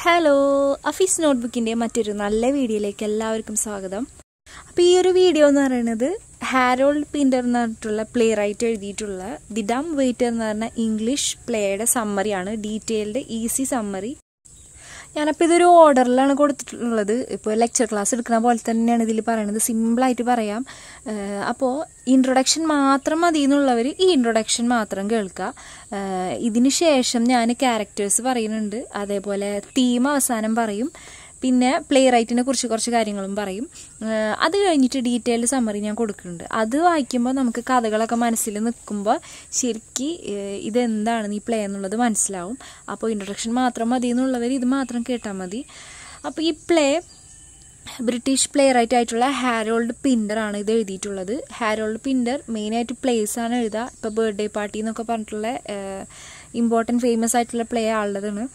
hello അഫീസ് നോട്ട്ബുക്കിൻ്റെ മറ്റൊരു നല്ല വീഡിയോയിലേക്ക് എല്ലാവർക്കും സ്വാഗതം അപ്പോൾ ഈ ഒരു വീഡിയോ എന്ന് പറയുന്നത് ഹാരോൾഡ് പിൻഡർ എന്ന് പറഞ്ഞിട്ടുള്ള പ്ലേ റൈറ്റ് എഴുതിയിട്ടുള്ള ദി ഡം വെയിറ്റർ എന്ന് പറഞ്ഞ ഇംഗ്ലീഷ് പ്ലേയുടെ സമ്മറിയാണ് ഡീറ്റെയിൽഡ് ഈസി സമ്മറി ഞാനപ്പോൾ ഇതൊരു ഓർഡറിലാണ് കൊടുത്തിട്ടുള്ളത് ഇപ്പോൾ ലെക്ചർ ക്ലാസ് എടുക്കുന്ന പോലെ തന്നെയാണ് ഇതിൽ പറയുന്നത് സിമ്പിളായിട്ട് പറയാം അപ്പോൾ ഇൻട്രൊഡക്ഷൻ മാത്രം മതി എന്നുള്ളവർ ഈ ഇൻട്രൊഡക്ഷൻ മാത്രം കേൾക്കുക ഇതിന് ശേഷം ഞാൻ ക്യാരക്ടേഴ്സ് പറയുന്നുണ്ട് അതേപോലെ തീം അവസാനം പറയും പിന്നെ പ്ലേ റൈറ്റിനെ കുറിച്ച് കുറച്ച് കാര്യങ്ങളും പറയും അത് കഴിഞ്ഞിട്ട് ഡീറ്റെയിൽഡ് സമ്മറി ഞാൻ കൊടുക്കുന്നുണ്ട് അത് വായിക്കുമ്പോൾ നമുക്ക് കഥകളൊക്കെ മനസ്സിൽ നിൽക്കുമ്പോൾ ശരിക്ക് ഇതെന്താണ് ഈ പ്ലേ എന്നുള്ളത് മനസ്സിലാവും അപ്പോൾ ഇൻട്രൊഡക്ഷൻ മാത്രം മതി എന്നുള്ളവർ ഇത് മാത്രം കേട്ടാൽ മതി അപ്പോൾ ഈ പ്ലേ ബ്രിട്ടീഷ് പ്ലേ റൈറ്റ് ആയിട്ടുള്ള ഹാരോൾഡ് പിൻഡർ ആണ് ഇത് എഴുതിയിട്ടുള്ളത് ഹാരോൾഡ് പിൻഡർ മെയിനായിട്ട് പ്ലേസ് ആണ് എഴുതുക ഇപ്പോൾ ബർത്ത്ഡേ പാർട്ടി എന്നൊക്കെ പറഞ്ഞിട്ടുള്ള ഇമ്പോർട്ടൻറ്റ് ഫേമസ് ആയിട്ടുള്ള പ്ലേ ആളുള്ളതാണ്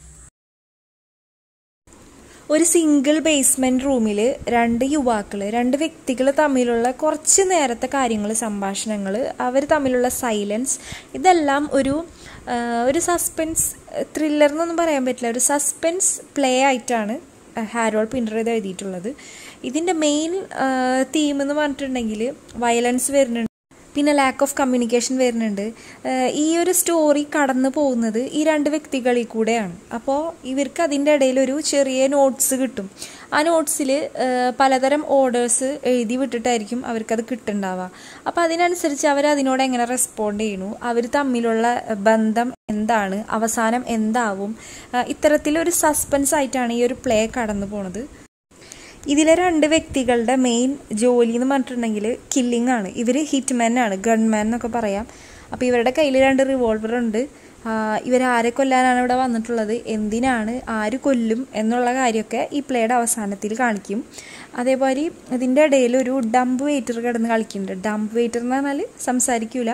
ഒരു സിംഗിൾ ബേസ്മെന്റ് റൂമിൽ രണ്ട് യുവാക്കൾ രണ്ട് വ്യക്തികൾ തമ്മിലുള്ള കുറച്ച് നേരത്തെ കാര്യങ്ങൾ സംഭാഷണങ്ങൾ അവർ തമ്മിലുള്ള സൈലൻസ് ഇതെല്ലാം ഒരു ഒരു സസ്പെൻസ് ത്രില്ലർ എന്നൊന്നും പറയാൻ പറ്റില്ല ഒരു സസ്പെൻസ് പ്ലേ ആയിട്ടാണ് ഹാരോൾ പിൻഡർ ഇത് എഴുതിയിട്ടുള്ളത് ഇതിൻ്റെ മെയിൻ തീം എന്ന് പറഞ്ഞിട്ടുണ്ടെങ്കിൽ വയലൻസ് വരുന്നുണ്ട് പിന്നെ ലാക്ക് ഓഫ് കമ്മ്യൂണിക്കേഷൻ വരുന്നുണ്ട് ഈ ഒരു സ്റ്റോറി കടന്നു പോകുന്നത് ഈ രണ്ട് വ്യക്തികളിൽ കൂടെയാണ് അപ്പോൾ ഇവർക്ക് അതിൻ്റെ ഇടയിൽ ഒരു ചെറിയ നോട്ട്സ് കിട്ടും ആ നോട്ട്സിൽ പലതരം ഓർഡേഴ്സ് എഴുതി വിട്ടിട്ടായിരിക്കും അവർക്കത് കിട്ടുന്നുണ്ടാവുക അപ്പോൾ അതിനനുസരിച്ച് അവർ അതിനോട് എങ്ങനെ റെസ്പോണ്ട് ചെയ്യണു അവർ തമ്മിലുള്ള ബന്ധം എന്താണ് അവസാനം എന്താവും ഇത്തരത്തിലൊരു സസ്പെൻസ് ആയിട്ടാണ് ഈ ഒരു പ്ലേ കടന്നു പോണത് ഇതിലെ രണ്ട് വ്യക്തികളുടെ മെയിൻ ജോലി എന്ന് പറഞ്ഞിട്ടുണ്ടെങ്കിൽ കില്ലിംഗ് ആണ് ഇവർ ഹിറ്റ്മാൻ ആണ് ഗൺമാൻ എന്നൊക്കെ പറയാം അപ്പോൾ ഇവരുടെ കയ്യിൽ രണ്ട് റിവോൾവർ ഉണ്ട് ഇവരാരെ കൊല്ലാനാണ് ഇവിടെ വന്നിട്ടുള്ളത് എന്തിനാണ് ആര് കൊല്ലും എന്നുള്ള കാര്യമൊക്കെ ഈ പ്ലേയുടെ അവസാനത്തിൽ കാണിക്കും അതേപോലെ ഇതിൻ്റെ ഇടയിൽ ഒരു ഡംപ് വെയിറ്റർ കിടന്ന് കളിക്കുന്നുണ്ട് ഡംപ് വെയിറ്റർ എന്ന് പറഞ്ഞാൽ സംസാരിക്കൂല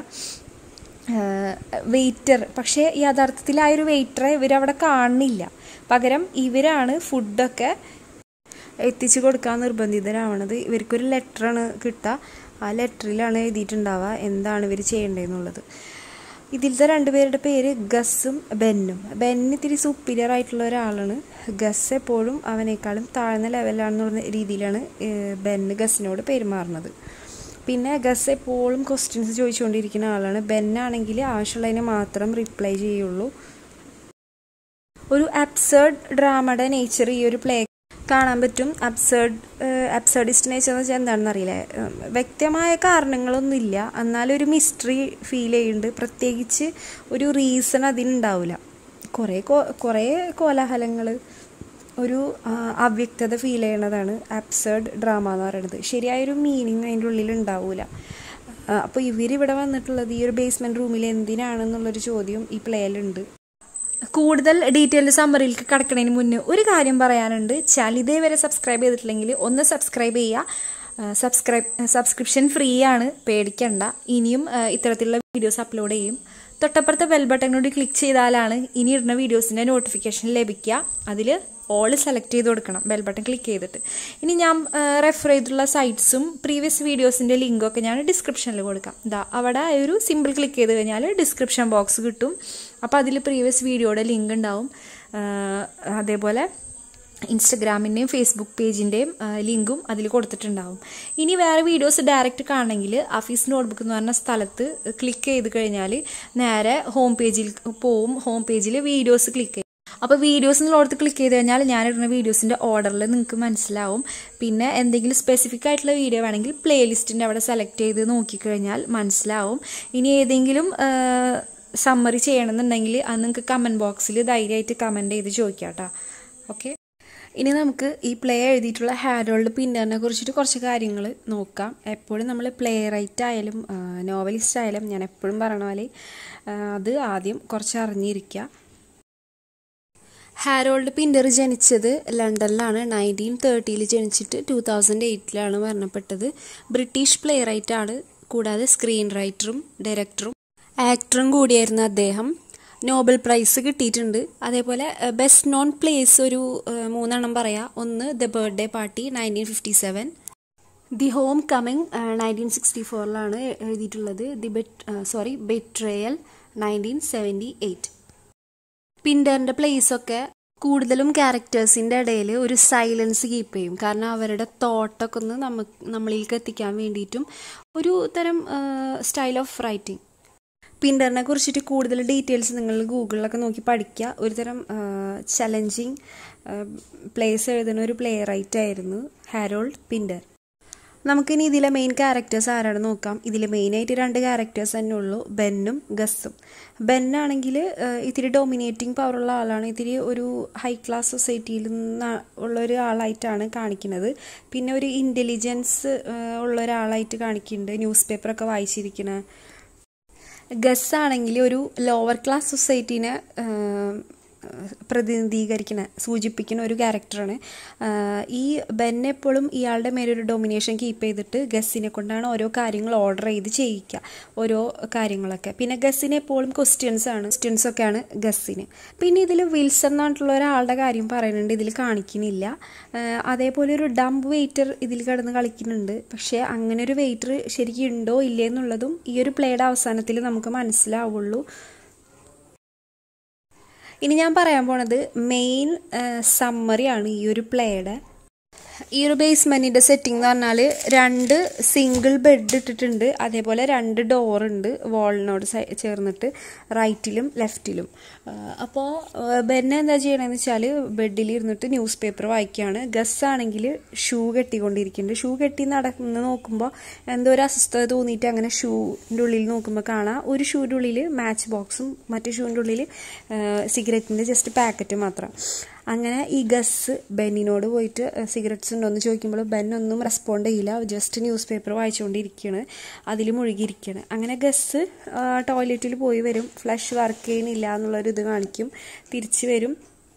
വെയിറ്റർ പക്ഷേ യഥാർത്ഥത്തിൽ ആ ഒരു വെയിറ്ററെ ഇവരവിടെ കാണുന്നില്ല പകരം ഇവരാണ് ഫുഡൊക്കെ എത്തിച്ചു കൊടുക്കാൻ നിർബന്ധിതരാവണത് ഇവർക്കൊരു ലെറ്ററാണ് കിട്ടുക ആ ലെറ്ററിലാണ് എഴുതിയിട്ടുണ്ടാവുക എന്താണ് ഇവർ ചെയ്യേണ്ടതെന്നുള്ളത് ഇതിലത്തെ രണ്ടുപേരുടെ പേര് ഗസ്സും ബെന്നും ബെന്ന് ഇത്തിരി സുപ്പീരിയർ ആയിട്ടുള്ള ഒരാളാണ് ഗസ് എപ്പോഴും അവനേക്കാളും താഴ്ന്ന ലെവലാണെന്നുള്ള രീതിയിലാണ് ബെന്ന് ഗസ്സിനോട് പെരുമാറുന്നത് പിന്നെ ഗസ് എപ്പോഴും ക്വസ്റ്റ്യൻസ് ചോദിച്ചുകൊണ്ടിരിക്കുന്ന ആളാണ് ബെന്നാണെങ്കിൽ ആവശ്യമുള്ളതിന് മാത്രം റിപ്ലൈ ചെയ്യുള്ളൂ ഒരു അബ്സേർഡ് ഡ്രാമയുടെ നേച്ചർ ഈ ഒരു പ്ലേ കാണാൻ പറ്റും അബ്സേർഡ് അബ്സേർഡിസ്റ്റ് നേച്ചർ എന്ന് വെച്ചാൽ എന്താണെന്ന് അറിയില്ല വ്യക്തമായ കാരണങ്ങളൊന്നുമില്ല എന്നാലും ഒരു മിസ്റ്ററി ഫീൽ ചെയ്യുന്നുണ്ട് പ്രത്യേകിച്ച് ഒരു റീസൺ അതിനുണ്ടാവില്ല കുറേ കുറേ കോലാഹലങ്ങൾ ഒരു അവ്യക്തത ഫീൽ ചെയ്യണതാണ് അബ്സേർഡ് ഡ്രാമ എന്ന് പറയുന്നത് ശരിയായൊരു മീനിങ് അതിൻ്റെ ഉള്ളിൽ ഉണ്ടാവില്ല അപ്പോൾ ഇവരിവിടെ വന്നിട്ടുള്ളത് ഈ ഒരു ബേസ്മെൻറ്റ് റൂമിൽ എന്തിനാണെന്നുള്ളൊരു ചോദ്യം ഈ പ്ലേയിലുണ്ട് കൂടുതൽ ഡീറ്റെയിൽഡ് സമ്മറിയിലേക്ക് കടക്കുന്നതിന് മുന്നേ ഒരു കാര്യം പറയാനുണ്ട് ചാനൽ ഇതേവരെ സബ്സ്ക്രൈബ് ചെയ്തിട്ടില്ലെങ്കിൽ ഒന്ന് സബ്സ്ക്രൈബ് ചെയ്യുക സബ്സ്ക്രൈബ് സബ്സ്ക്രിപ്ഷൻ ഫ്രീ ആണ് പേടിക്കണ്ട ഇനിയും ഇത്തരത്തിലുള്ള വീഡിയോസ് അപ്ലോഡ് ചെയ്യും തൊട്ടപ്പുറത്തെ ബെൽ ബട്ടണിനോട് ക്ലിക്ക് ചെയ്താലാണ് ഇനി ഇടുന്ന വീഡിയോസിൻ്റെ നോട്ടിഫിക്കേഷൻ ലഭിക്കുക അതിൽ ഓൾ സെലക്ട് ചെയ്ത് കൊടുക്കണം ബെൽ ബട്ടൺ ക്ലിക്ക് ചെയ്തിട്ട് ഇനി ഞാൻ റെഫർ ചെയ്തിട്ടുള്ള സൈറ്റ്സും പ്രീവിയസ് വീഡിയോസിൻ്റെ ലിങ്കൊക്കെ ഞാൻ ഡിസ്ക്രിപ്ഷനിൽ കൊടുക്കാം ഇതാ അവിടെ ഒരു സിമ്പിൾ ക്ലിക്ക് ചെയ്ത് കഴിഞ്ഞാൽ ഡിസ്ക്രിപ്ഷൻ ബോക്സ് കിട്ടും അപ്പോൾ അതിൽ പ്രീവിയസ് വീഡിയോയുടെ ലിങ്ക് ഉണ്ടാവും അതേപോലെ ഇൻസ്റ്റഗ്രാമിൻ്റെയും ഫേസ്ബുക്ക് പേജിൻ്റെയും ലിങ്കും അതിൽ കൊടുത്തിട്ടുണ്ടാവും ഇനി വേറെ വീഡിയോസ് ഡയറക്റ്റ് കാണണമെങ്കിൽ അഫീസ് നോട്ട്ബുക്ക് എന്ന് പറഞ്ഞ സ്ഥലത്ത് ക്ലിക്ക് ചെയ്ത് കഴിഞ്ഞാൽ നേരെ ഹോം പേജിൽ പോവും ഹോം പേജിൽ വീഡിയോസ് ക്ലിക്ക് ചെയ്യും അപ്പോൾ വീഡിയോസ് എന്നുള്ളടത്ത് ക്ലിക്ക് ചെയ്ത് കഴിഞ്ഞാൽ ഞാനിടുന്ന വീഡിയോസിൻ്റെ ഓർഡറിൽ നിങ്ങൾക്ക് മനസ്സിലാവും പിന്നെ എന്തെങ്കിലും സ്പെസിഫിക് ആയിട്ടുള്ള വീഡിയോ വേണമെങ്കിൽ പ്ലേലിസ്റ്റിൻ്റെ അവിടെ സെലക്ട് ചെയ്ത് നോക്കിക്കഴിഞ്ഞാൽ മനസ്സിലാവും ഇനി ഏതെങ്കിലും സമ്മറി ചെയ്യണമെന്നുണ്ടെങ്കിൽ അത് നിങ്ങൾക്ക് കമൻറ്റ് ബോക്സിൽ ധൈര്യമായിട്ട് കമൻറ്റ് ചെയ്ത് ചോദിക്കാം കേട്ടോ ഓക്കെ ഇനി നമുക്ക് ഈ പ്ലേ എഴുതിയിട്ടുള്ള ഹാരോൾഡ് പിന്നറിനെ കുറിച്ചിട്ട് കുറച്ച് കാര്യങ്ങൾ നോക്കാം എപ്പോഴും നമ്മൾ പ്ലേ റൈറ്റ് ആയാലും നോവലിസ്റ്റ് ആയാലും ഞാൻ എപ്പോഴും പറയണ പോലെ അത് ആദ്യം കുറച്ച് അറിഞ്ഞിരിക്കുക ഹാരോൾഡ് പിൻഡർ ജനിച്ചത് ലണ്ടനിലാണ് നയൻറ്റീൻ തേർട്ടിയിൽ ജനിച്ചിട്ട് ടു തൗസൻഡ് എയ്റ്റിലാണ് മരണപ്പെട്ടത് ബ്രിട്ടീഷ് പ്ലേ റൈറ്റാണ് കൂടാതെ സ്ക്രീൻ റൈറ്ററും ഡയറക്ടറും ആക്ടറും കൂടിയായിരുന്നു അദ്ദേഹം നോബൽ പ്രൈസ് കിട്ടിയിട്ടുണ്ട് അതേപോലെ ബെസ്റ്റ് നോൺ പ്ലേസ് ഒരു മൂന്നെണ്ണം പറയാം ഒന്ന് the birthday party nineteen fifty seven the homecoming nineteen sixty ഫോറിലാണ് എഴുതിയിട്ടുള്ളത് the bet sorry betrayal nineteen seventy eight പിൻഡറിൻ്റെ പ്ലേസൊക്കെ കൂടുതലും ക്യാരക്ടേഴ്സിൻ്റെ ഇടയിൽ ഒരു സൈലൻസ് കീപ്പ് ചെയ്യും കാരണം അവരുടെ തോട്ടൊക്കെ ഒന്ന് നമുക്ക് നമ്മളിലേക്ക് എത്തിക്കാൻ വേണ്ടിയിട്ടും ഒരു തരം സ്റ്റൈൽ ഓഫ് റൈറ്റിംഗ് പിൻഡറിനെ കുറിച്ചിട്ട് കൂടുതൽ ഡീറ്റെയിൽസ് നിങ്ങൾ ഗൂഗിളിലൊക്കെ നോക്കി പഠിക്കുക ഒരു തരം ചലഞ്ചിങ് പ്ലേസ് എഴുതുന്ന ഒരു പ്ലേ റൈറ്റ് ആയിരുന്നു ഹാരോൾഡ് പിൻഡർ നമുക്കിനി ഇതിലെ മെയിൻ ക്യാരക്ടേഴ്സ് ആരാണെന്ന് നോക്കാം ഇതിൽ മെയിനായിട്ട് രണ്ട് ക്യാരക്ടേഴ്സ് തന്നെ ഉള്ളൂ ബെന്നും ഗസ്സും ബെന്നാണെങ്കിൽ ഇത്തിരി ഡോമിനേറ്റിംഗ് പവറുള്ള ആളാണ് ഇത്തിരി ഒരു ഹൈ ക്ലാസ് സൊസൈറ്റിയിൽ നിന്ന് ഉള്ള ഒരു ആളായിട്ടാണ് കാണിക്കുന്നത് പിന്നെ ഒരു ഇൻ്റലിജൻസ് ഉള്ള ഒരാളായിട്ട് കാണിക്കുന്നുണ്ട് ന്യൂസ് പേപ്പറൊക്കെ വായിച്ചിരിക്കുന്ന ഗസ് ആണെങ്കിൽ ഒരു ലോവർ ക്ലാസ് സൊസൈറ്റീനെ പ്രതിനിധീകരിക്കുന്ന സൂചിപ്പിക്കുന്ന ഒരു ക്യാരക്ടറാണ് ഈ ബെൻ എപ്പോഴും ഇയാളുടെ മേലൊരു ഡൊമിനേഷൻ കീപ്പ് ചെയ്തിട്ട് ഗസ്സിനെ കൊണ്ടാണ് ഓരോ കാര്യങ്ങൾ ഓർഡർ ചെയ്ത് ചെയ്യിക്കുക ഓരോ കാര്യങ്ങളൊക്കെ പിന്നെ ഗസ്സിന് എപ്പോഴും ക്വസ്റ്റ്യൻസ് ആണ് ക്വസ്റ്റ്യൻസ് ഒക്കെയാണ് ഗസ്സിന് പിന്നെ ഇതിൽ വിൽസൺ എന്നായിട്ടുള്ള ഒരാളുടെ കാര്യം പറയുന്നുണ്ട് ഇതിൽ കാണിക്കുന്നില്ല അതേപോലെ ഒരു ഡംപ് വെയിറ്റർ ഇതിൽ കിടന്ന് കളിക്കുന്നുണ്ട് പക്ഷേ അങ്ങനെ ഒരു വെയിറ്റർ ശരിക്കും ഉണ്ടോ ഇല്ലേ എന്നുള്ളതും ഈ ഒരു പ്ലേയുടെ അവസാനത്തിൽ നമുക്ക് മനസ്സിലാവുള്ളൂ ഇനി ഞാൻ പറയാൻ പോണത് മെയിൻ സമ്മറിയാണ് ഈ ഒരു പ്ലേയുടെ ഈ ഒരു ബേസ്മെൻറ്റിൻ്റെ സെറ്റിംഗ് എന്ന് പറഞ്ഞാൽ രണ്ട് സിംഗിൾ ബെഡ് ഇട്ടിട്ടുണ്ട് അതേപോലെ രണ്ട് ഡോറുണ്ട് വാളിനോട് ചേർന്നിട്ട് റൈറ്റിലും ലെഫ്റ്റിലും അപ്പോൾ ബെന്നെ എന്താ ചെയ്യണമെന്ന് വെച്ചാൽ ബെഡിൽ ഇരുന്നിട്ട് ന്യൂസ് പേപ്പർ വായിക്കുകയാണ് ഗസ് ആണെങ്കിൽ ഷൂ കെട്ടിക്കൊണ്ടിരിക്കുന്നുണ്ട് ഷൂ കെട്ടി നടന്ന് നോക്കുമ്പോൾ എന്തോ ഒരു അസ്വസ്ഥത തോന്നിയിട്ട് അങ്ങനെ ഷൂവിൻ്റെ ഉള്ളിൽ നോക്കുമ്പോൾ കാണാം ഒരു ഷൂവിൻ്റെ ഉള്ളിൽ മാച്ച് ബോക്സും മറ്റു ഷൂവിൻ്റെ ഉള്ളിൽ സിഗരറ്റിൻ്റെ ജസ്റ്റ് പാക്കറ്റ് മാത്രം അങ്ങനെ ഈ ഗസ് ബെന്നിനോട് പോയിട്ട് സിഗരറ്റ്സ് ഉണ്ടോ എന്ന് ചോദിക്കുമ്പോൾ ബെൻ ഒന്നും റെസ്പോണ്ട് ചെയ്യില്ല ജസ്റ്റ് ന്യൂസ് പേപ്പർ വായിച്ചുകൊണ്ടിരിക്കുകയാണ് അതിൽ മുഴുകിയിരിക്കുകയാണ് അങ്ങനെ ഗസ് ടോയ്ലറ്റിൽ പോയി വരും ഫ്ലഷ് വർക്ക് ചെയ്യുന്നില്ല എന്നുള്ളൊരു ഇത് കാണിക്കും തിരിച്ച് വരും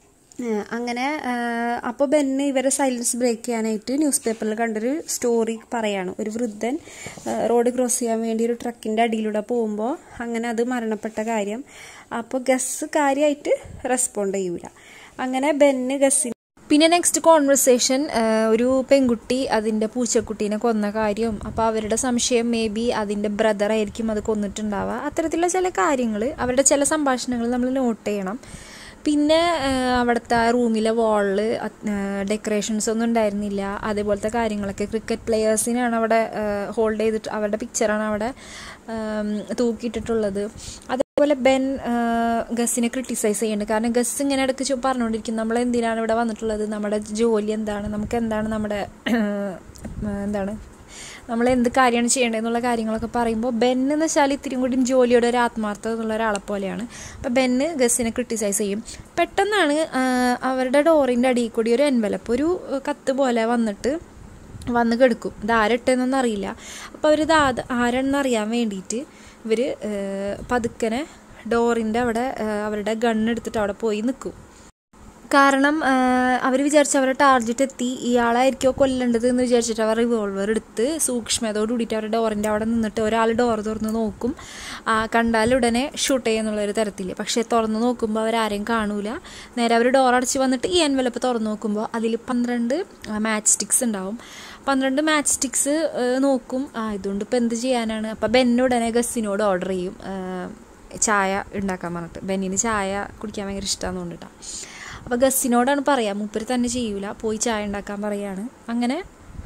അങ്ങനെ അപ്പോൾ ബെന്ന് ഇവരെ സൈലൻസ് ബ്രേക്ക് ചെയ്യാനായിട്ട് ന്യൂസ് പേപ്പറിൽ കണ്ടൊരു സ്റ്റോറി പറയാണ് ഒരു വൃദ്ധൻ റോഡ് ക്രോസ് ചെയ്യാൻ വേണ്ടി ഒരു ട്രക്കിൻ്റെ അടിയിലൂടെ പോകുമ്പോൾ അങ്ങനെ അത് മരണപ്പെട്ട കാര്യം അപ്പോൾ ഗസ് കാര്യമായിട്ട് റെസ്പോണ്ട് ചെയ്യൂല അങ്ങനെ ബെന്ന് ഗസ്സിന് പിന്നെ നെക്സ്റ്റ് കോൺവെർസേഷൻ ഒരു പെൺകുട്ടി അതിൻ്റെ പൂച്ചക്കുട്ടീനെ കൊന്ന കാര്യം അപ്പോൾ അവരുടെ സംശയം മേ ബി അതിൻ്റെ ബ്രദർ ആയിരിക്കും അത് കൊന്നിട്ടുണ്ടാവുക അത്തരത്തിലുള്ള ചില കാര്യങ്ങൾ അവരുടെ ചില സംഭാഷണങ്ങൾ നമ്മൾ നോട്ട് ചെയ്യണം പിന്നെ അവിടുത്തെ റൂമിലെ വാളിൽ ഡെക്കറേഷൻസ് ഒന്നും ഉണ്ടായിരുന്നില്ല അതേപോലത്തെ കാര്യങ്ങളൊക്കെ ക്രിക്കറ്റ് പ്ലെയേഴ്സിനാണ് അവിടെ ഹോൾഡ് ചെയ്തിട്ട് അവരുടെ പിക്ചറാണ് അവിടെ തൂക്കിയിട്ടിട്ടുള്ളത് അതേപോലെ ബെൻ ഗസ്സിനെ ക്രിട്ടിസൈസ് ചെയ്യുന്നുണ്ട് കാരണം ഗസ് ഇങ്ങനെ ഇടയ്ക്ക് പറഞ്ഞുകൊണ്ടിരിക്കും നമ്മൾ എന്തിനാണ് ഇവിടെ വന്നിട്ടുള്ളത് നമ്മുടെ ജോലി എന്താണ് നമുക്ക് എന്താണ് നമ്മുടെ എന്താണ് നമ്മൾ എന്ത് കാര്യമാണ് ചെയ്യേണ്ടതെന്നുള്ള കാര്യങ്ങളൊക്കെ പറയുമ്പോൾ ബെൻ എന്ന് വെച്ചാൽ ഇത്തിരി കൂടി ജോലിയുടെ ഒരു ആത്മാർത്ഥത എന്നുള്ള ഒരാളെ പോലെയാണ് അപ്പോൾ ബെന്ന് ഗസ്സിനെ ക്രിട്ടിസൈസ് ചെയ്യും പെട്ടെന്നാണ് അവരുടെ ഡോറിൻ്റെ അടിയിൽ കൂടി ഒരു എൻവലപ്പ് ഒരു കത്ത് പോലെ വന്നിട്ട് വന്ന് കെടുക്കും ഇത് ആരിട്ടെന്നൊന്നും അറിയില്ല അപ്പോൾ അവർ ഇത് ആരാണെന്ന് അറിയാൻ വേണ്ടിയിട്ട് ഇവർ പതുക്കനെ ഡോറിൻ്റെ അവിടെ അവരുടെ ഗണ്ണെടുത്തിട്ട് അവിടെ പോയി നിൽക്കും കാരണം അവർ വിചാരിച്ച അവരുടെ ടാർഗറ്റ് എത്തി ഇയാളായിരിക്കോ കൊല്ലേണ്ടത് എന്ന് വിചാരിച്ചിട്ട് അവർ റിവോൾവർ എടുത്ത് സൂക്ഷ്മതയോട് കൂടിയിട്ട് അവരുടെ ഡോറിൻ്റെ അവിടെ നിന്നിട്ട് ഒരാൾ ഡോർ തുറന്ന് നോക്കും കണ്ടാൽ ഉടനെ ഷൂട്ട് ചെയ്യുന്നുള്ളൊരു തരത്തിൽ പക്ഷേ തുറന്ന് നോക്കുമ്പോൾ അവരാരെയും കാണൂല നേരെ അവർ ഡോർ അടച്ച് വന്നിട്ട് ഈ എൻവലപ്പ് തുറന്ന് നോക്കുമ്പോൾ അതിൽ പന്ത്രണ്ട് മാച്ച് സ്റ്റിക്സ് ഉണ്ടാവും പന്ത്രണ്ട് മാച്ച് സ്റ്റിക്സ് നോക്കും ആ ഇതുകൊണ്ട് ഇപ്പോൾ എന്ത് ചെയ്യാനാണ് അപ്പോൾ ബെന്നുടനെ ഗസ്സിനോട് ഓർഡർ ചെയ്യും ചായ ഉണ്ടാക്കാൻ പറഞ്ഞിട്ട് ബെന്നിന് ചായ കുടിക്കാൻ ഭയങ്കര ഇഷ്ടമാണെന്ന് കൊണ്ടിട്ടാണ് അപ്പോൾ ഗസ്സിനോടാണ് പറയുക മൂപ്പര് തന്നെ ചെയ്യൂല പോയി ചായ ഉണ്ടാക്കാൻ പറയാണ് അങ്ങനെ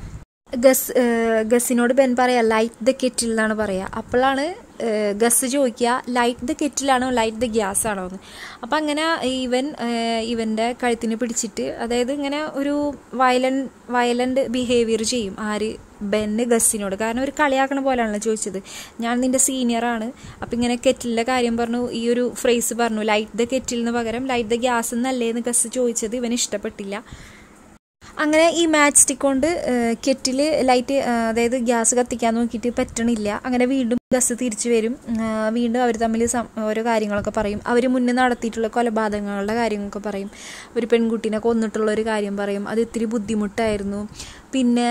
ഗസ് ഗസ്സിനോട് ബെൻ പറയാ ലൈറ്റ് ദ കെറ്റിൽ എന്നാണ് പറയുക അപ്പോഴാണ് ഗസ് ചോദിക്കുക ലൈറ്റ് ദ കെറ്റിലാണോ ലൈറ്റ് ദ ഗ്യാസ് ആണോ എന്ന് അപ്പം അങ്ങനെ ഇവൻ ഇവൻ്റെ കഴുത്തിന് പിടിച്ചിട്ട് അതായത് ഇങ്ങനെ ഒരു വയലൻ വയലൻ്റ് ബിഹേവിയർ ചെയ്യും ആര് ബെന്ന് ഗസ്സിനോട് കാരണം ഒരു കളിയാക്കണ പോലെയാണല്ലോ ചോദിച്ചത് ഞാൻ നിൻ്റെ സീനിയറാണ് അപ്പം ഇങ്ങനെ കെറ്റിലിൻ്റെ കാര്യം പറഞ്ഞു ഈ ഒരു ഫ്രേസ് പറഞ്ഞു ലൈറ്റ് ദ കെറ്റിലിന് പകരം ലൈറ്റ് ദ ഗ്യാസ് എന്നല്ലേ എന്ന് ഗസ് ചോദിച്ചത് ഇവന് ഇഷ്ടപ്പെട്ടില്ല അങ്ങനെ ഈ മാച്ച് സ്റ്റിക്ക് കൊണ്ട് കെറ്റിൽ ലൈറ്റ് അതായത് ഗ്യാസ് കത്തിക്കാൻ നോക്കിയിട്ട് പറ്റണില്ല അങ്ങനെ വീണ്ടും ഗസ് തിരിച്ചു വരും വീണ്ടും അവർ തമ്മിൽ ഓരോ കാര്യങ്ങളൊക്കെ പറയും അവർ മുന്നേ നടത്തിയിട്ടുള്ള കൊലപാതകങ്ങളുടെ കാര്യങ്ങളൊക്കെ പറയും ഒരു പെൺകുട്ടീനെ കൊന്നിട്ടുള്ള ഒരു കാര്യം പറയും അത് ഇത്തിരി ബുദ്ധിമുട്ടായിരുന്നു പിന്നെ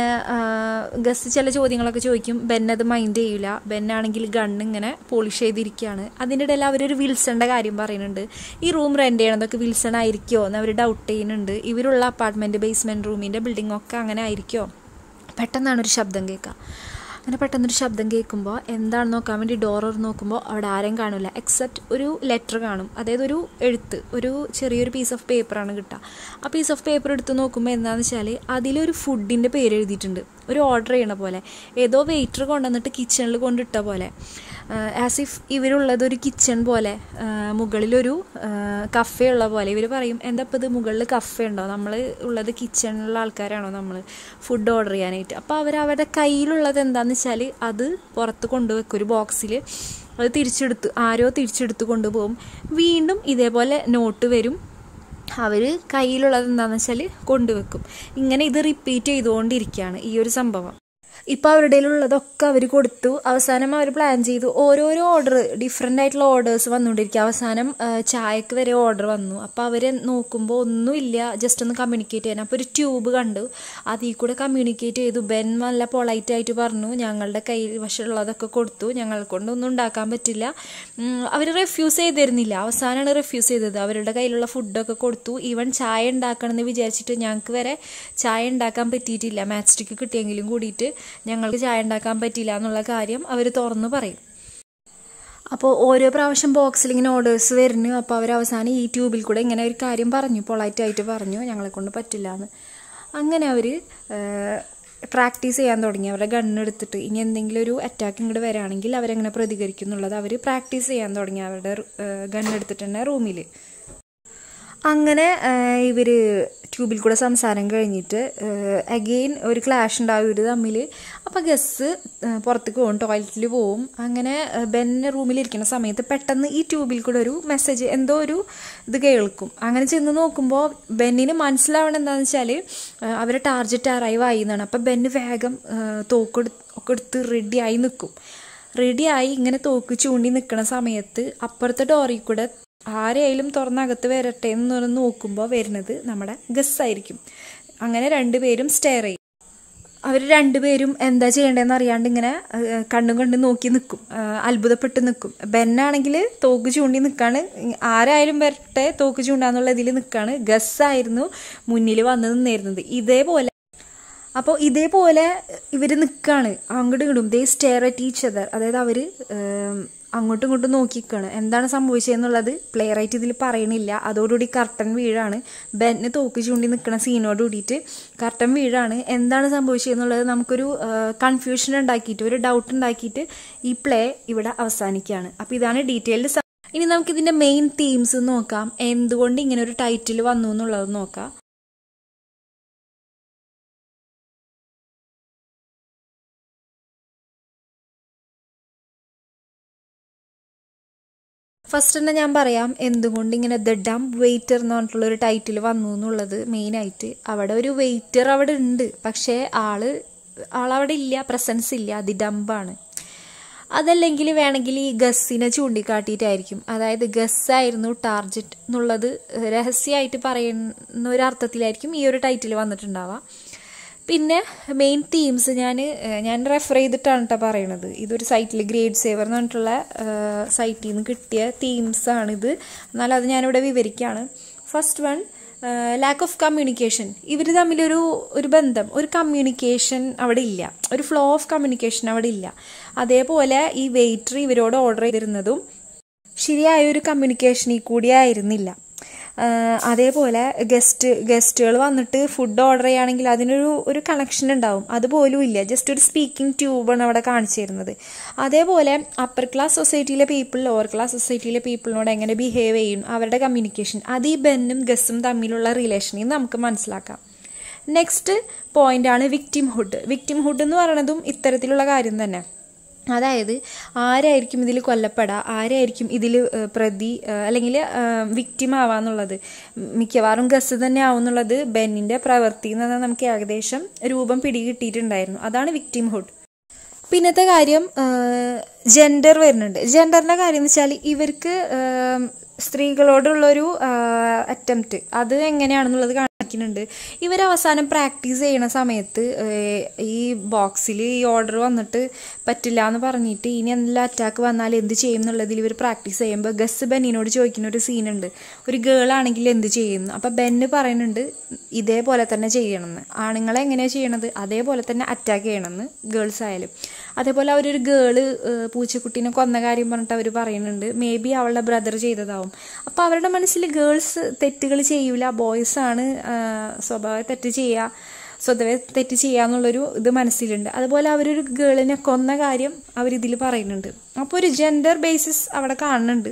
ഗസ് ചില ചോദ്യങ്ങളൊക്കെ ചോദിക്കും ബെൻ അത് മൈൻഡ് ചെയ്യില്ല ബെന്നാണെങ്കിൽ ഗണ്ണ് ഇങ്ങനെ പോളിഷ് ചെയ്തിരിക്കുകയാണ് അതിൻ്റെ ഇടയിൽ അവരൊരു വിൽസണിൻ്റെ കാര്യം പറയുന്നുണ്ട് ഈ റൂം റെൻ്റ് ചെയ്യണതൊക്കെ വിൽസൺ ആയിരിക്കുമോ എന്ന് അവർ ഡൗട്ട് ചെയ്യുന്നുണ്ട് ഇവരുള്ള അപ്പാർട്ട്മെൻറ്റ് ബേസ്മെൻറ്റ് റൂമിൻ്റെ ബിൽഡിംഗ് ഒക്കെ അങ്ങനെ ആയിരിക്കുമോ പെട്ടെന്നാണ് ഒരു ശബ്ദം കേൾക്കുക അങ്ങനെ പെട്ടെന്നൊരു ശബ്ദം കേൾക്കുമ്പോൾ എന്താണെന്ന് നോക്കാൻ വേണ്ടി ഡോർ നോക്കുമ്പോൾ അവിടെ ആരെയും കാണില്ല എക്സെപ്റ്റ് ഒരു ലെറ്റർ കാണും അതായത് ഒരു എഴുത്ത് ഒരു ചെറിയൊരു പീസ് ഓഫ് പേപ്പറാണ് കിട്ടുക ആ പീസ് ഓഫ് പേപ്പർ എടുത്ത് നോക്കുമ്പോൾ എന്താണെന്ന് വെച്ചാൽ അതിലൊരു ഫുഡിൻ്റെ പേര് എഴുതിയിട്ടുണ്ട് ഒരു ഓർഡർ ചെയ്യണ പോലെ ഏതോ വെയിറ്റർ കൊണ്ടുവന്നിട്ട് കിച്ചണിൽ കൊണ്ടിട്ട പോലെ ആസ് ഇഫ് ഇവരുള്ളത് ഒരു കിച്ചൺ പോലെ മുകളിലൊരു കഫേ ഉള്ള പോലെ ഇവർ പറയും എന്താ ഇപ്പോൾ ഇത് മുകളിൽ കഫേ ഉണ്ടോ നമ്മൾ ഉള്ളത് കിച്ചണിലുള്ള ആൾക്കാരാണോ നമ്മൾ ഫുഡ് ഓർഡർ ചെയ്യാനായിട്ട് അപ്പോൾ അവർ അവരുടെ കയ്യിലുള്ളത് എന്താണെന്ന് വെച്ചാൽ അത് പുറത്ത് കൊണ്ടുവെക്കും ഒരു ബോക്സിൽ അത് തിരിച്ചെടുത്ത് ആരോ തിരിച്ചെടുത്ത് കൊണ്ടുപോകും വീണ്ടും ഇതേപോലെ നോട്ട് വരും അവർ കയ്യിലുള്ളത് എന്താണെന്ന് വെച്ചാൽ കൊണ്ടുവെക്കും ഇങ്ങനെ ഇത് റിപ്പീറ്റ് ചെയ്തുകൊണ്ടിരിക്കുകയാണ് ഈ ഒരു സംഭവം ഇപ്പോൾ അവരുടെ ഉള്ളതൊക്കെ അവർ കൊടുത്തു അവസാനം അവർ പ്ലാൻ ചെയ്തു ഓരോരോ ഓർഡർ ഡിഫറെൻ്റ് ആയിട്ടുള്ള ഓർഡേഴ്സ് വന്നുകൊണ്ടിരിക്കുക അവസാനം ചായക്ക് വരെ ഓർഡർ വന്നു അപ്പോൾ അവർ നോക്കുമ്പോൾ ഒന്നുമില്ല ജസ്റ്റ് ഒന്ന് കമ്മ്യൂണിക്കേറ്റ് ചെയ്യാൻ അപ്പോൾ ഒരു ട്യൂബ് കണ്ടു അതിൽ കൂടെ കമ്മ്യൂണിക്കേറ്റ് ചെയ്തു ബെൻ നല്ല പൊളൈറ്റ് ആയിട്ട് പറഞ്ഞു ഞങ്ങളുടെ കയ്യിൽ വശമുള്ളതൊക്കെ കൊടുത്തു ഞങ്ങളെ കൊണ്ടൊന്നും ഉണ്ടാക്കാൻ പറ്റില്ല അവർ റെഫ്യൂസ് ചെയ്തിരുന്നില്ല അവസാനമാണ് റെഫ്യൂസ് ചെയ്തത് അവരുടെ കയ്യിലുള്ള ഫുഡൊക്കെ കൊടുത്തു ഈവൻ ചായ ഉണ്ടാക്കണമെന്ന് വിചാരിച്ചിട്ട് ഞങ്ങൾക്ക് വരെ ചായ ഉണ്ടാക്കാൻ പറ്റിയിട്ടില്ല മാച്ച് സ്റ്റിക്ക് കിട്ടിയെങ്കിലും കൂടിയിട്ട് ഞങ്ങൾക്ക് ചായ ഉണ്ടാക്കാൻ പറ്റില്ല എന്നുള്ള കാര്യം അവർ തുറന്നു പറയും അപ്പോൾ ഓരോ പ്രാവശ്യം ബോക്സിൽ ഇങ്ങനെ ഓർഡേഴ്സ് വരുന്നു അപ്പോൾ അവർ അവസാനം ഈ ട്യൂബിൽ കൂടെ ഇങ്ങനെ ഒരു കാര്യം പറഞ്ഞു പൊളൈറ്റായിട്ട് പറഞ്ഞു ഞങ്ങളെ കൊണ്ട് പറ്റില്ല എന്ന് അങ്ങനെ അവർ പ്രാക്ടീസ് ചെയ്യാൻ തുടങ്ങി അവരുടെ ഗണ്ണെടുത്തിട്ട് ഇനി എന്തെങ്കിലും ഒരു അറ്റാക്ക് ഇങ്ങോട്ട് വരാണെങ്കിൽ അവരെങ്ങനെ പ്രതികരിക്കും എന്നുള്ളത് അവർ പ്രാക്ടീസ് ചെയ്യാൻ തുടങ്ങി അവരുടെ ഗണ്ണെടുത്തിട്ട് തന്നെ റൂമിൽ അങ്ങനെ ഇവർ ട്യൂബിൽ കൂടെ സംസാരം കഴിഞ്ഞിട്ട് അഗെയിൻ ഒരു ക്ലാഷ് ഉണ്ടാവും ഇവർ തമ്മിൽ അപ്പോൾ ഗസ് പുറത്തേക്ക് പോകും ടോയ്ലറ്റിൽ പോവും അങ്ങനെ ബെൻ റൂമിലിരിക്കുന്ന സമയത്ത് പെട്ടെന്ന് ഈ ട്യൂബിൽ കൂടെ ഒരു മെസ്സേജ് എന്തോ ഒരു ഇത് കേൾക്കും അങ്ങനെ ചെന്ന് നോക്കുമ്പോൾ ബെന്നിന് മനസ്സിലാവണം എന്താണെന്ന് വെച്ചാൽ അവരെ ടാർജറ്റ് അറൈവ് ആയി എന്നാണ് അപ്പോൾ ബെന്ന് വേഗം തോക്കെടു ഒക്കെ എടുത്ത് റെഡിയായി നിൽക്കും റെഡിയായി ഇങ്ങനെ തോക്ക് ചൂണ്ടി നിൽക്കുന്ന സമയത്ത് അപ്പുറത്തെ ഡോറിൽ കൂടെ ആരെയായാലും തുറന്നകത്ത് വരട്ടെ എന്ന് പറഞ്ഞ് നോക്കുമ്പോൾ വരുന്നത് നമ്മുടെ ഗസ്സായിരിക്കും അങ്ങനെ രണ്ടുപേരും സ്റ്റെയർ ചെയ്യും അവർ രണ്ടുപേരും എന്താ ചെയ്യേണ്ടതെന്ന് അറിയാണ്ട് ഇങ്ങനെ കണ്ണും കണ്ടും നോക്കി നിൽക്കും അത്ഭുതപ്പെട്ട് നിൽക്കും ബെന്നാണെങ്കിൽ തോക്ക് ചൂണ്ടി നിൽക്കാണ് ആരായാലും വരട്ടെ തോക്ക് ചൂണ്ടാന്നുള്ള ഇതിൽ നിൽക്കാണ് ഗസ്സായിരുന്നു മുന്നിൽ വന്ന് നിന്നിരുന്നത് ഇതേപോലെ അപ്പോൾ ഇതേപോലെ ഇവർ നിൽക്കുകയാണ് അങ്ങോട്ടും ഇങ്ങോട്ടും they stare at each other അതായത് അവർ അങ്ങോട്ടും ഇങ്ങോട്ടും നോക്കിക്കാണ് എന്താണ് സംഭവിച്ചതെന്നുള്ളത് പ്ലെയർ ആയിട്ട് ഇതിൽ പറയണില്ല അതോടുകൂടി കർട്ടൻ വീഴാണ് ബെന്ന് തോക്ക് ചൂണ്ടി നിൽക്കുന്ന സീനോട് കൂടിയിട്ട് കർട്ടൻ വീഴാണ് എന്താണ് സംഭവിച്ചതെന്നുള്ളത് നമുക്കൊരു കൺഫ്യൂഷൻ ഉണ്ടാക്കിയിട്ട് ഒരു ഡൗട്ട് ഉണ്ടാക്കിയിട്ട് ഈ പ്ലേ ഇവിടെ അവസാനിക്കുകയാണ് അപ്പോൾ ഇതാണ് ഡീറ്റെയിൽഡ് ഇനി നമുക്ക് ഇതിൻ്റെ മെയിൻ തീംസ് നോക്കാം എന്തുകൊണ്ട് ഇങ്ങനെ ഒരു ടൈറ്റിൽ വന്നു എന്നുള്ളത് നോക്കാം ഫസ്റ്റ് തന്നെ ഞാൻ പറയാം എന്തുകൊണ്ട് ഇങ്ങനെ ദ ഡം വെയിറ്റർ എന്ന് പറഞ്ഞിട്ടുള്ള ഒരു ടൈറ്റിൽ വന്നു എന്നുള്ളത് മെയിനായിട്ട് അവിടെ ഒരു വെയിറ്റർ അവിടെ ഉണ്ട് പക്ഷേ ആള് ആളവിടെ ഇല്ല പ്രസൻസ് ഇല്ല അത് ഡംബാണ് അതല്ലെങ്കിൽ വേണമെങ്കിൽ ഈ ഗസ്സിനെ ചൂണ്ടിക്കാട്ടിയിട്ടായിരിക്കും അതായത് ഗസ്സായിരുന്നു ടാർജറ്റ് എന്നുള്ളത് രഹസ്യമായിട്ട് പറയുന്ന ഒരു അർത്ഥത്തിലായിരിക്കും ഈ ഒരു ടൈറ്റിൽ വന്നിട്ടുണ്ടാവുക പിന്നെ മെയിൻ തീംസ് ഞാൻ ഞാൻ റെഫർ ചെയ്തിട്ടാണ് കേട്ടോ പറയണത് ഇതൊരു സൈറ്റിൽ ഗ്രേഡ് സേവർ എന്ന് പറഞ്ഞിട്ടുള്ള സൈറ്റിൽ നിന്ന് കിട്ടിയ തീംസാണിത് എന്നാൽ അത് ഞാനിവിടെ വിവരിക്കുകയാണ് first one lack of communication ഇവർ തമ്മിലൊരു ഒരു ബന്ധം ഒരു കമ്മ്യൂണിക്കേഷൻ അവിടെ ഇല്ല ഒരു ഫ്ലോ ഓഫ് കമ്മ്യൂണിക്കേഷൻ അവിടെ ഇല്ല അതേപോലെ ഈ വെയിറ്റർ ഇവരോട് ഓർഡർ ചെയ്തിരുന്നതും ശരിയായ ഒരു കമ്മ്യൂണിക്കേഷനിൽ കൂടി ആയിരുന്നില്ല അതേപോലെ ഗസ്റ്റ് ഗസ്റ്റുകൾ വന്നിട്ട് ഫുഡ് ഓർഡർ ചെയ്യുകയാണെങ്കിൽ അതിനൊരു ഒരു കണക്ഷൻ ഉണ്ടാവും അതുപോലും ഇല്ല ജസ്റ്റ് ഒരു സ്പീക്കിംഗ് ട്യൂബാണ് അവിടെ കാണിച്ചു തരുന്നത് അതേപോലെ അപ്പർ ക്ലാസ് സൊസൈറ്റിയിലെ പീപ്പിൾ ലോവർ ക്ലാസ് സൊസൈറ്റിയിലെ പീപ്പിളിനോട് എങ്ങനെ ബിഹേവ് ചെയ്യും അവരുടെ കമ്മ്യൂണിക്കേഷൻ അത് ഈ ബെന്നും ഗസ്സും തമ്മിലുള്ള റിലേഷനിൽ നമുക്ക് മനസ്സിലാക്കാം നെക്സ്റ്റ് പോയിന്റാണ് വിക്ടിംഹുഡ് വിക്ടിംഹുഡ് എന്ന് പറയുന്നതും ഇത്തരത്തിലുള്ള കാര്യം തന്നെ അതായത് ആരായിരിക്കും ഇതിൽ കൊല്ലപ്പെടുക ആരായിരിക്കും ഇതിൽ പ്രതി അല്ലെങ്കിൽ വിക്റ്റിം ആവാന്നുള്ളത് മിക്കവാറും ഗസ് തന്നെ ആവുന്നുള്ളത് ബെന്നിൻ്റെ പ്രവൃത്തി എന്ന് നമുക്ക് ഏകദേശം രൂപം പിടികിട്ടിയിട്ടുണ്ടായിരുന്നു അതാണ് വിക്ടിംഹുഡ് പിന്നത്തെ കാര്യം ജെൻഡർ വരുന്നുണ്ട് ജെൻഡറിൻ്റെ കാര്യം എന്ന് വെച്ചാൽ ഇവർക്ക് സ്ത്രീകളോടുള്ളൊരു അറ്റംപ്റ്റ് അത് എങ്ങനെയാണെന്നുള്ളത് കാണിക്കുന്നുണ്ട് ഇവർ അവസാനം പ്രാക്ടീസ് ചെയ്യണ സമയത്ത് ഏഹ്, ഈ ബോക്സിൽ ഈ ഓർഡർ വന്നിട്ട് പറ്റില്ല എന്ന് പറഞ്ഞിട്ട് ഇനി എന്തെങ്കിലും അറ്റാക്ക് വന്നാൽ എന്ത് ചെയ്യും എന്നുള്ളതിൽ ഇവർ പ്രാക്ടീസ് ചെയ്യുമ്പോൾ ഗസ് ബെന്നിനോട് ചോദിക്കുന്ന ഒരു സീനുണ്ട് ഒരു ഗേൾ ആണെങ്കിൽ എന്ത് ചെയ്യും അപ്പം ബെന്ന് പറയുന്നുണ്ട് ഇതേപോലെ തന്നെ ചെയ്യണമെന്ന് ആണുങ്ങളെ എങ്ങനെയാണ് ചെയ്യണത് അതേപോലെ തന്നെ അറ്റാക്ക് ചെയ്യണമെന്ന് ഗേൾസ് ആയാലും അതേപോലെ അവരൊരു ഗേള് പൂച്ചക്കുട്ടീനെ കൊന്ന കാര്യം പറഞ്ഞിട്ട് അവർ പറയുന്നുണ്ട് മേ ബി അവളുടെ ബ്രദർ ചെയ്തതാവും അപ്പോൾ അവരുടെ മനസ്സിൽ ഗേൾസ് തെറ്റുകൾ ചെയ്യൂല ബോയ്സ് ആണ് ആ, സ്വഭാവ തെറ്റ് ചെയ്യുക സ്വതവേ തെറ്റ് ചെയ്യാന്നുള്ളൊരു ഇത് മനസ്സിലുണ്ട് അതുപോലെ അവരൊരു ഗേളിനെ കൊന്ന കാര്യം അവരിതിൽ പറയുന്നുണ്ട് അപ്പോൾ ഒരു ജെൻഡർ ബേസിസ് അവിടെ കാണുന്നുണ്ട്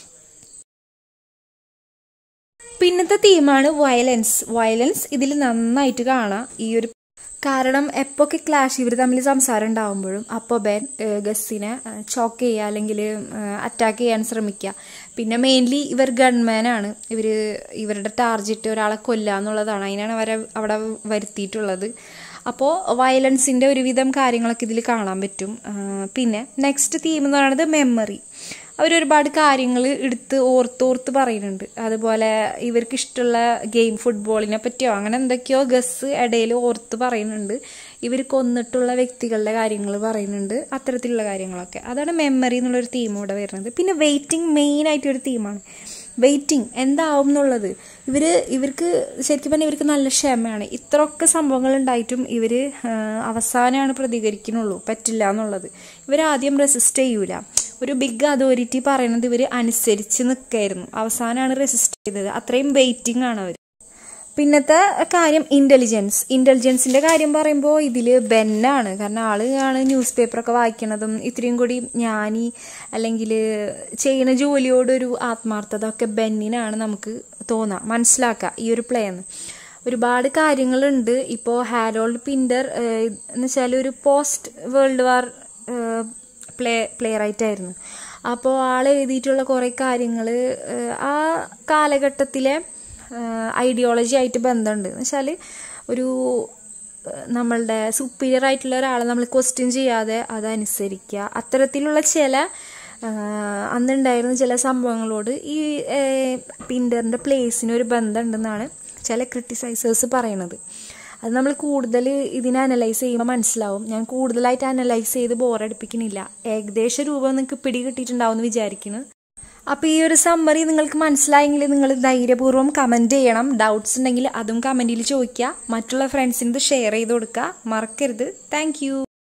പിന്നത്തെ തീമാണ് വയലൻസ് വയലൻസ് ഇതിൽ നന്നായിട്ട് കാണാം ഈ ഒരു കാരണം എപ്പോഴൊക്കെ ക്ലാഷ് ഇവർ തമ്മിൽ സംസാരം ഉണ്ടാവുമ്പോഴും അപ്പോൾ ബെൻ ഏഹ്, ഗസ്സിനെ ചോക്ക് ചെയ്യുക അല്ലെങ്കിൽ അറ്റാക്ക് ചെയ്യാൻ ശ്രമിക്കുക പിന്നെ മെയിൻലി ഇവർ ഗൺമാനാണ് ഇവർ ഇവരുടെ ടാർജറ്റ് ഒരാളെ കൊല്ലുക എന്നുള്ളതാണ് അതിനാണ് അവരെ അവിടെ വരുത്തിയിട്ടുള്ളത് അപ്പോൾ വയലൻസിൻ്റെ ഒരുവിധം കാര്യങ്ങളൊക്കെ ഇതിൽ കാണാൻ പറ്റും ആ, പിന്നെ നെക്സ്റ്റ് തീം എന്ന് പറയുന്നത് മെമ്മറി അവരൊരുപാട് കാര്യങ്ങൾ എടുത്ത് ഓർത്തോർത്ത് പറയുന്നുണ്ട് അതുപോലെ ഇവർക്ക് ഇഷ്ടമുള്ള ഗെയിം ഫുട്ബോളിനെ പറ്റിയോ അങ്ങനെ എന്തൊക്കെയോ ഗസ് ഇടയിൽ ഓർത്ത് പറയുന്നുണ്ട് ഇവർ കൊന്നിട്ടുള്ള വ്യക്തികളുടെ കാര്യങ്ങൾ പറയുന്നുണ്ട് അത്തരത്തിലുള്ള കാര്യങ്ങളൊക്കെ അതാണ് മെമ്മറി എന്നുള്ളൊരു തീം ഇവിടെ വരുന്നത് പിന്നെ വെയിറ്റിംഗ് മെയിൻ ആയിട്ടൊരു തീമാണ് വെയിറ്റിംഗ് എന്താവും എന്നുള്ളത് ഇവർ ഇവർക്ക് ശരിക്കും പറഞ്ഞാൽ ഇവർക്ക് നല്ല ക്ഷമയാണ് ഇത്രയൊക്കെ സംഭവങ്ങൾ ഉണ്ടായിട്ടും ഇവർ അവസാനമാണ് പ്രതികരിക്കുന്നുള്ളൂ പറ്റില്ല എന്നുള്ളത് ഇവർ ആദ്യം റെസിസ്റ്റ് ചെയ്യൂല ഒരു ബിഗ് അതോറിറ്റി പറയുന്നത് ഇവർ അനുസരിച്ച് നിൽക്കായിരുന്നു അവസാനമാണ് റെസിസ്റ്റ് ചെയ്തത് അത്രയും വെയിറ്റിംഗ് ആണ് അവർ പിന്നത്തെ കാര്യം ഇന്റലിജൻസ് ഇന്റലിജൻസിന്റെ കാര്യം പറയുമ്പോൾ ഇതിൽ ബെന്നാണ് കാരണം ആള് ആണ് ന്യൂസ് പേപ്പറൊക്കെ വായിക്കണതും ഇത്രയും കൂടി ജ്ഞാനി അല്ലെങ്കിൽ ചെയ്യുന്ന ജോലിയോടൊരു ആത്മാർത്ഥത ഒക്കെ ബെന്നിനാണ് നമുക്ക് തോന്നുക മനസ്സിലാക്കുക ഈ ഒരു പ്ലേ എന്ന് ഒരുപാട് കാര്യങ്ങളുണ്ട് ഇപ്പോൾ ഹാരോൾഡ് പിൻഡർ എന്ന് വെച്ചാൽ ഒരു post world war play playwright ആയിരുന്നു അപ്പോൾ ആൾ എഴുതിയിട്ടുള്ള കുറേ കാര്യങ്ങൾ ആ കാലഘട്ടത്തിലെ ഐഡിയോളജി ആയിട്ട് ബന്ധമുണ്ട് എന്ന് വെച്ചാൽ ഒരു ഏഹ്, നമ്മളുടെ സുപ്പീരിയർ ആയിട്ടുള്ള ഒരാളെ നമ്മൾ ക്വസ്റ്റ്യൻ ചെയ്യാതെ അതനുസരിക്കുക അത്തരത്തിലുള്ള ചില ആഹ്, അന്നുണ്ടായിരുന്ന ചില സംഭവങ്ങളോട് ഈ ഏഹ്, പിൻഡറിൻ്റെ പ്ലേസിന് ഒരു ബന്ധമുണ്ടെന്നാണ് ചില ക്രിട്ടിസൈസേഴ്സ് പറയണത് അത് നമ്മൾ കൂടുതൽ ഇതിനെ അനലൈസ് ചെയ്യുമ്പോൾ മനസ്സിലാവും ഞാൻ കൂടുതലായിട്ട് അനലൈസ് ചെയ്ത് ബോറടിപ്പിക്കണില്ല ഏകദേശ രൂപം നിങ്ങൾക്ക് പിടി കിട്ടിയിട്ടുണ്ടാവും എന്ന് വിചാരിക്കുന്നു അപ്പോൾ ഈ ഒരു സമ്മറി നിങ്ങൾക്ക് മനസ്സിലായെങ്കിൽ നിങ്ങൾ ധൈര്യപൂർവ്വം കമൻറ്റ് ചെയ്യണം ഡൗട്ട്സ് ഉണ്ടെങ്കിൽ അതും കമൻറ്റിൽ ചോദിക്കുക മറ്റുള്ള ഫ്രണ്ട്സിന് ഇത് ഷെയർ ചെയ്ത് കൊടുക്കുക മറക്കരുത് താങ്ക്